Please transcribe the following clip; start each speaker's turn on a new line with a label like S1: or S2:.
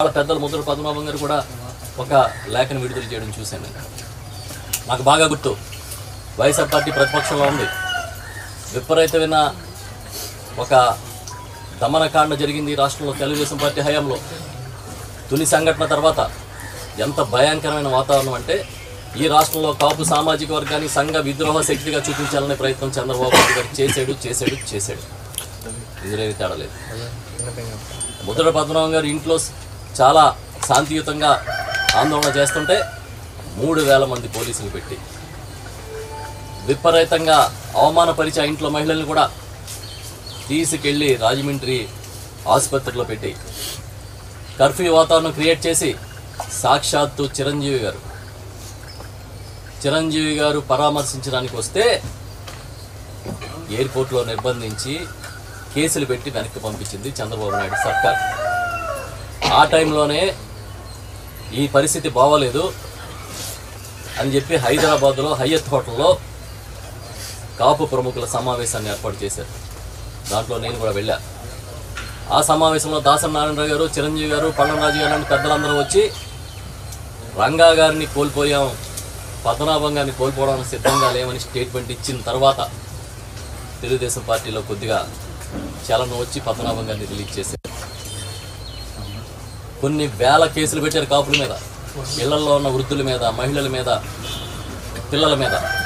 S1: వాళ్ళ పెద్దలు ముద్ర పద్మనాభం గారు కూడా ఒక లేఖను విడుదల చేయడం చూశాను నేను నాకు బాగా గుర్తు వైఎస్ఆర్ పార్టీ ప్రతిపక్షంలో ఉంది విపరీతమైన ఒక దమనకాండ జరిగింది ఈ రాష్ట్రంలో తెలుగుదేశం పార్టీ హయాంలో తుని సంఘటన తర్వాత ఎంత భయంకరమైన వాతావరణం అంటే ఈ రాష్ట్రంలో కాపు సామాజిక వర్గాన్ని సంఘ విద్రోహ శక్తిగా చూపించాలనే ప్రయత్నం చంద్రబాబు నాయుడు గారు చేశాడు చేశాడు చేశాడు ఇందులో తేడా లేదు ముద్ర పద్మనాభం గారు ఇంట్లో చాలా శాంతియుతంగా ఆందోళన చేస్తుంటే మూడు వేల మంది పోలీసులు పెట్టి విపరీతంగా అవమానపరిచే ఆ ఇంట్లో మహిళల్ని కూడా తీసుకెళ్ళి రాజమండ్రి ఆసుపత్రిలో పెట్టి కర్ఫ్యూ వాతావరణం క్రియేట్ చేసి సాక్షాత్తు చిరంజీవి గారు చిరంజీవి గారు పరామర్శించడానికి వస్తే ఎయిర్పోర్ట్లో నిర్బంధించి కేసులు పెట్టి వెనక్కి పంపించింది చంద్రబాబు నాయుడు సర్కార్ ఆ టైంలోనే ఈ పరిస్థితి బాగోలేదు అని చెప్పి హైదరాబాద్లో హయ్యత్ హోటల్లో కాపు ప్రముఖుల సమావేశాన్ని ఏర్పాటు చేశారు దాంట్లో నేను కూడా వెళ్ళా ఆ సమావేశంలో దాసరి నారాయణరావు గారు చిరంజీవి గారు పళ్ళంరాజు గారు లాంటి పెద్దలందరూ వచ్చి రంగా గారిని కోల్పోయాం పద్మనాభం గారిని కోల్పోవడానికి సిద్ధంగా లేమని స్టేట్మెంట్ ఇచ్చిన తర్వాత తెలుగుదేశం పార్టీలో కొద్దిగా చలనం వచ్చి పద్మనాభం గారిని రిలీజ్ చేశారు కొన్ని వేల కేసులు పెట్టారు కాపుల మీద ఇళ్లలో ఉన్న వృద్ధుల మీద మహిళల మీద పిల్లల మీద